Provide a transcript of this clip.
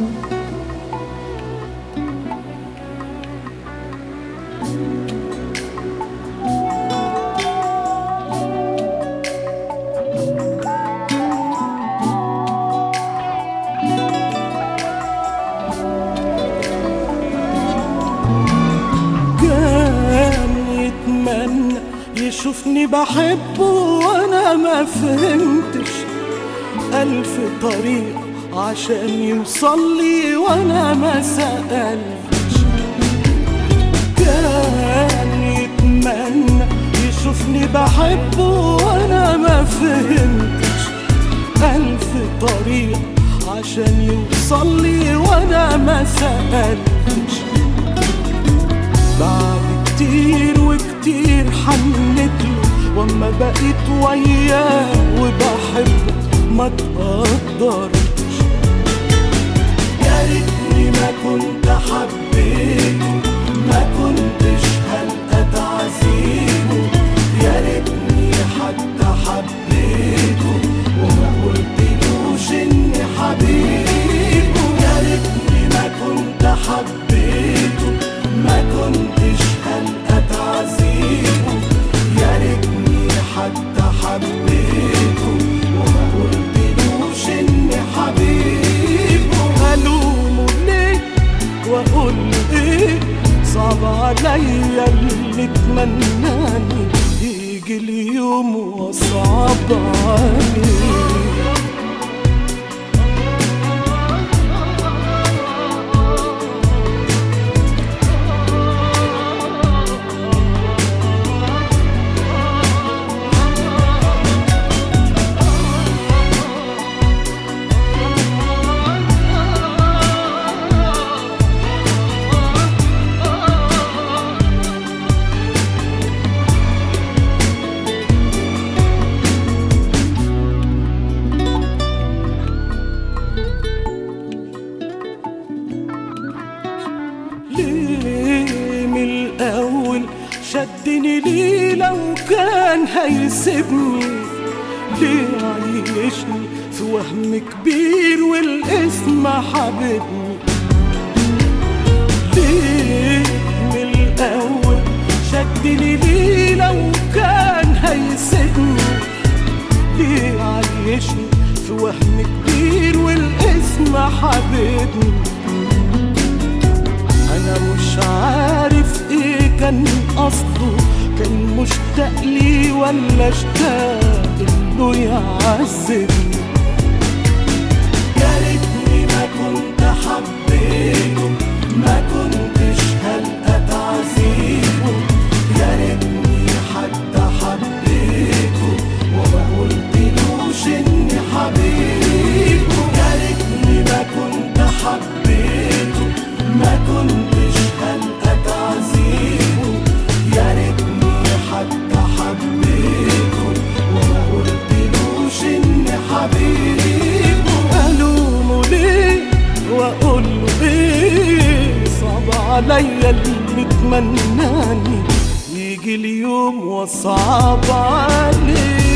كان يتمنى يشوفني بحبه وانا ما فهمتش ألف طريق عشان يوصل لي وانا ما سألتش كان يتمنى يشوفني بحبه وانا ما فهمتش ألف طريق عشان يوصل لي وانا ما سألتش بعد كتير وكتير حنتله واما بقيت وياه وبحبه ما تقدرتش يا ريتني ما كنت حبيته ما كنتش هلقى تعذيبه يا ريتني حتى حبيته وما قلتلوش اني حبيبه يا ريتني ما كنت حبيته ما كنتش هلقى تعذيبه يا ريتني حتى حبيته وما قلتلوش اني حبيبه الومه ليه واقول له ايه صعب عليا اللي اتمناني يجي اليوم وصعب عليه ليه من الأول شدني ليه لو كان هيسيبني ليه عيشني في وهم كبير والاسم حبيبني ليه من الأول شدني ليه لو كان هيسيبني ليه عيشني في وهم كبير والاسم حبيبني انا مش عارف ايه كان قصده كان مشتاق لي ولا اشتاق انه يعذبني يا ريتني ما كنت حبيته ما كنتش هلقى تعذيبه يا ريتني حتى حبيته وما قلتلوش اني حبيبه يا ريتني ما كنت حبيته ما كنتش هلقى تعذيبه يا ريتني حتى حبيته وما قلتلوش اني حبيبه الومه ليه واقول له ايه صعب عليا اللي اتمناني يجي اليوم وصعب عليه